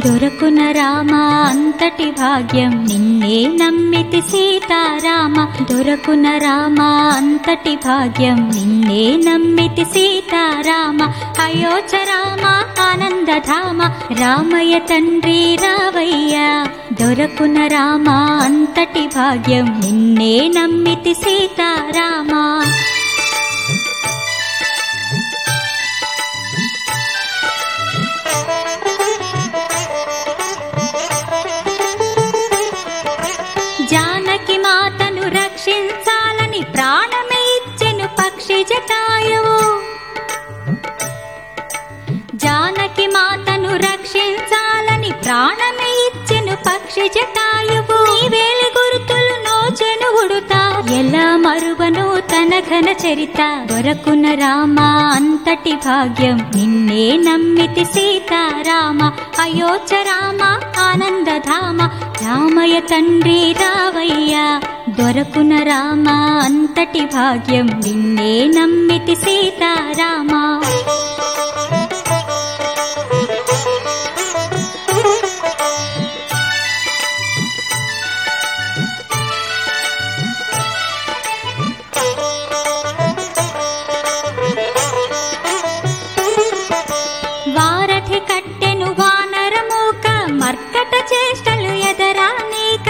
దొరకున రామ అంతటి భాగ్యం నిన్నే నమ్మితి సీతారామ దొరకున రామ అంతటి భాగ్యం నిన్నే నమ్మితి సీతారామ అయోచ రామ ఆనందధామ రామయ్య తండ్రి రావయ్య దొరకున రామ అంతటి భాగ్యం నిన్నే నమ్మితి సీతారామ జానకి మాతను రక్షించాలని ప్రాణమే ఇచ్చెను పక్షి జటాయువు జానకి మాతను రక్షించాలని ప్రాణమే ఇచ్చెను పక్షి జటాయువు నీ వేలి గుర్తులు నోచెను ఉడుతా ఎలా మరువను తన ఘన చరిత దొరకున రామ అంతటి భాగ్యం నిన్నే నమ్మితి సీతారామ అయోచ రామ ఆనందధామ రామయ్య తండ్రి రావయ్య దొరకున రామ అంతటి భాగ్యం నిన్నే నమ్మితి సీతారామ వారధి కట్టెను వానరమూక మర్కట చేష్టలు ఎదరా నీక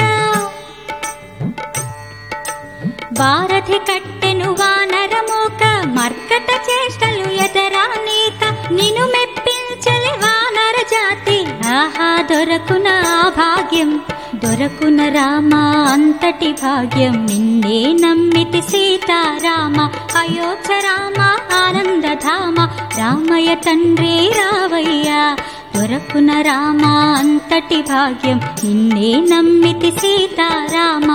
వారధి కట్టెను వానరమూక మర్కట చేష్టలు ఎదరా నీక నిను మెప్పించలి వానర జాతి ఆహా దొరకున ఆ భాగ్యం దొరకున రామ అంతటి భాగ్యం నిన్నే నమ్మితి సీతారామ అయోచ రామ ఆనందధామ రామయ్య తండ్రి రావయ్య దొరకున రామ అంతటి భాగ్యం నిన్నే నమ్మితి సీతారామ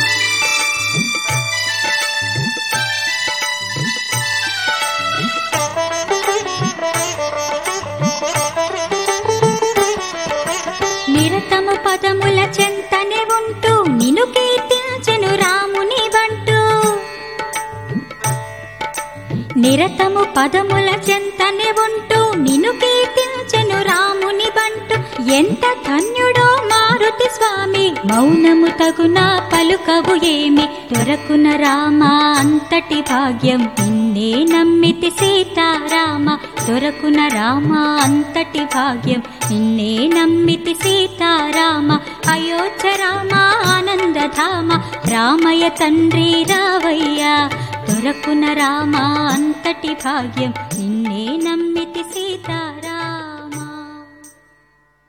నిరతము పదముల చెంతనే ఉంటూ నిను కీర్తించెను రాముని బంటూ నిరతము పదముల చెంతనే ఉంటూ నిను కీర్తించెను రాముని బంటు ఎంత ధన్యుడో మారుతి స్వామి మౌనము తగున పలుకవు ఏమి దొరకున రామ అంతటి భాగ్యం నిన్నే నమ్మితి సీతారామ దొరకున రామ అంతటి భాగ్యం నిన్నే నమ్మితి సీతారామ అయోచ రామ ఆనందధామ రామయ్య తండ్రి రావయ్య దొరకున రామ అంతటి భాగ్యం నిన్నే నమ్మితి సీతారామ